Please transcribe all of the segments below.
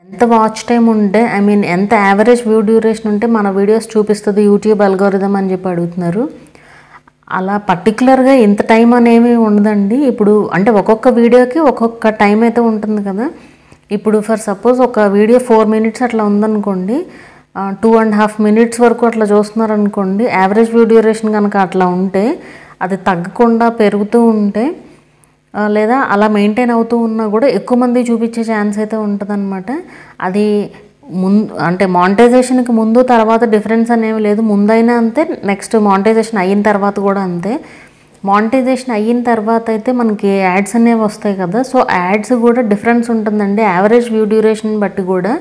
ఎంత watch time ఉంటే I mean ఎంత యావరేజ్ వ్యూ డ్యూరేషన్ ఉంటే మన వీడియోస్ చూపిస్తుంది యూట్యూబ్ అల్గోరిథం అని చెప్పి అడుగుతున్నారు అలా పర్టికులర్గా ఇంత టైం అనేవి ఉండదండి ఇప్పుడు అంటే ఒక్కొక్క వీడియోకి ఒక్కొక్క టైం అయితే ఉంటుంది కదా ఇప్పుడు ఫర్ సపోజ్ ఒక వీడియో ఫోర్ మినిట్స్ అట్లా ఉందనుకోండి టూ అండ్ హాఫ్ మినిట్స్ వరకు అట్లా చూస్తున్నారు అనుకోండి యావరేజ్ వ్యూ డ్యూరేషన్ కనుక అట్లా ఉంటే అది తగ్గకుండా పెరుగుతూ ఉంటే ఆ, లేదా అలా మెయింటైన్ అవుతూ ఉన్నా కూడా ఎక్కువ మంది చూపించే ఛాన్స్ అయితే ఉంటుందన్నమాట అది ముందు అంటే మానిటైజేషన్కి ముందు తర్వాత డిఫరెన్స్ అనేవి లేదు ముందైనా అంతే నెక్స్ట్ మానిటైజేషన్ అయిన తర్వాత కూడా అంతే మానిటైజేషన్ అయిన తర్వాత అయితే మనకి యాడ్స్ అనేవి వస్తాయి కదా సో యాడ్స్ కూడా డిఫరెన్స్ ఉంటుందండి యావరేజ్ వ్యూ డ్యూరేషన్ బట్టి కూడా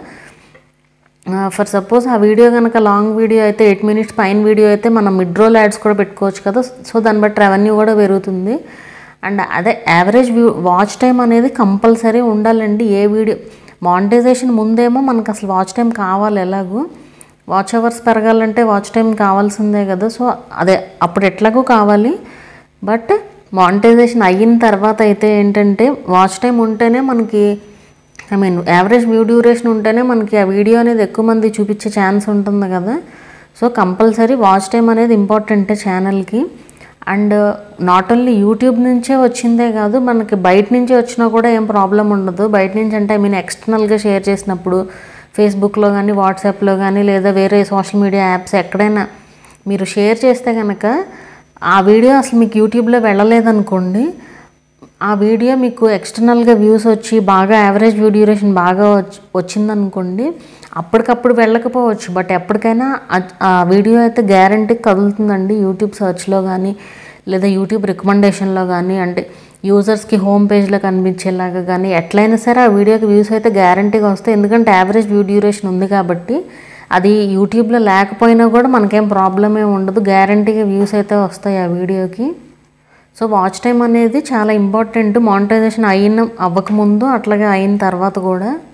ఫర్ సపోజ్ ఆ వీడియో కనుక లాంగ్ వీడియో అయితే ఎయిట్ మినిట్స్ పైన వీడియో అయితే మనం మిడ్ రోల్ యాడ్స్ కూడా పెట్టుకోవచ్చు కదా సో దాన్ని బట్టి రెవెన్యూ కూడా పెరుగుతుంది అండ్ అదే యావరేజ్ వ్యూ వాచ్ టైం అనేది కంపల్సరీ ఉండాలండి ఏ వీడియో మానిటైజేషన్ ముందేమో మనకు అసలు వాచ్ టైం కావాలి ఎలాగో వాచ్ అవర్స్ పెరగాలంటే వాచ్ టైం కావాల్సిందే కదా సో అదే అప్పుడు ఎట్లాగో కావాలి బట్ మానిటైజేషన్ అయిన తర్వాత అయితే ఏంటంటే వాచ్ టైం ఉంటేనే మనకి I mean average view duration ఉంటేనే మనకి ఆ వీడియో అనేది ఎక్కువ మంది చూపించే ఛాన్స్ ఉంటుంది కదా సో కంపల్సరీ వాచ్ టైం అనేది ఇంపార్టెంటే ఛానల్కి అండ్ నాట్ ఓన్లీ యూట్యూబ్ నుంచే వచ్చిందే కాదు మనకి బయట నుంచి వచ్చినా కూడా ఏం ప్రాబ్లం ఉండదు బయట నుంచి అంటే ఐ మీన్ ఎక్స్టర్నల్గా షేర్ చేసినప్పుడు ఫేస్బుక్లో కానీ వాట్సాప్లో కానీ లేదా వేరే సోషల్ మీడియా యాప్స్ ఎక్కడైనా మీరు షేర్ చేస్తే కనుక ఆ వీడియో అసలు మీకు యూట్యూబ్లో వెళ్ళలేదనుకోండి ఆ వీడియో మీకు ఎక్స్టర్నల్గా వ్యూస్ వచ్చి బాగా యావరేజ్ వ్యూ డ్యూరేషన్ బాగా వచ్చి వచ్చిందనుకోండి అప్పటికప్పుడు వెళ్ళకపోవచ్చు బట్ ఎప్పటికైనా ఆ- ఆ వీడియో అయితే గ్యారంటీ కదులుతుందండి యూట్యూబ్ సర్చ్లో కానీ లేదా యూట్యూబ్ రికమెండేషన్లో కానీ అంటే యూజర్స్కి హోమ్ పేజ్లో కనిపించేలాగా కానీ ఎట్లయినా సరే ఆ వీడియోకి వ్యూస్ అయితే గ్యారంటీగా వస్తాయి ఎందుకంటే యావరేజ్ వ్యూ డ్యూరేషన్ ఉంది కాబట్టి అది యూట్యూబ్లో లేకపోయినా కూడా మనకేం ప్రాబ్లం ఏమి ఉండదు గ్యారంటీగా వ్యూస్ అయితే వస్తాయి ఆ వీడియోకి సో వాచ్ టైం అనేది చాలా ఇంపార్టెంట్ మానిటైజేషన్ అయిన అవ్వకముందు అట్లాగే అయిన తర్వాత కూడా